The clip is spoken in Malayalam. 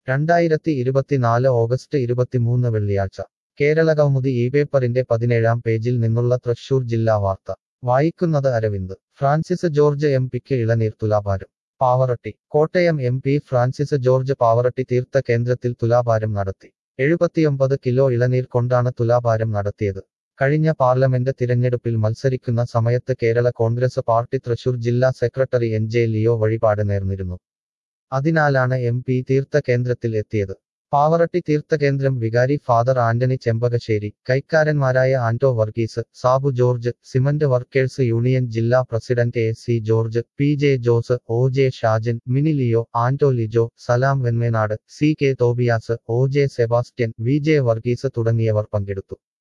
രണ്ടായിരത്തി ഇരുപത്തിനാല് ഓഗസ്റ്റ് ഇരുപത്തിമൂന്ന് വെള്ളിയാഴ്ച കേരള കൗമുദി ഈ പേപ്പറിന്റെ പതിനേഴാം പേജിൽ നിന്നുള്ള തൃശൂർ ജില്ലാ വാർത്ത വായിക്കുന്നത് അരവിന്ദ് ഫ്രാൻസിസ് ജോർജ് എം പിക്ക് ഇളനീർ തുലാഭാരം പാവറട്ടി കോട്ടയം എം പി ഫ്രാൻസിസ് ജോർജ് പാവറട്ടി തീർത്ഥ കേന്ദ്രത്തിൽ തുലാഭാരം നടത്തി എഴുപത്തിയൊമ്പത് കിലോ ഇളനീർ കൊണ്ടാണ് തുലാഭാരം നടത്തിയത് കഴിഞ്ഞ പാർലമെന്റ് തിരഞ്ഞെടുപ്പിൽ മത്സരിക്കുന്ന സമയത്ത് കേരള കോൺഗ്രസ് പാർട്ടി തൃശൂർ ജില്ലാ സെക്രട്ടറി എൻ ജെ ലിയോ വഴിപാട് നേർന്നിരുന്നു അതിനാലാണ് എം പി തീർത്ഥ കേന്ദ്രത്തിൽ എത്തിയത് പാവറട്ടി തീർത്ഥകേന്ദ്രം വികാരി ഫാദർ ആന്റണി ചെമ്പകശ്ശേരി കൈക്കാരന്മാരായ Anto Varghese Sabu George cement workers union ജില്ലാ president A C George P J Jose O J Shajan Mini Leo Anto Lijo Salam Venmenad C K Tobias O J Sebastian V J Varghese തുടങ്ങിയവർ പങ്കെടുത്തു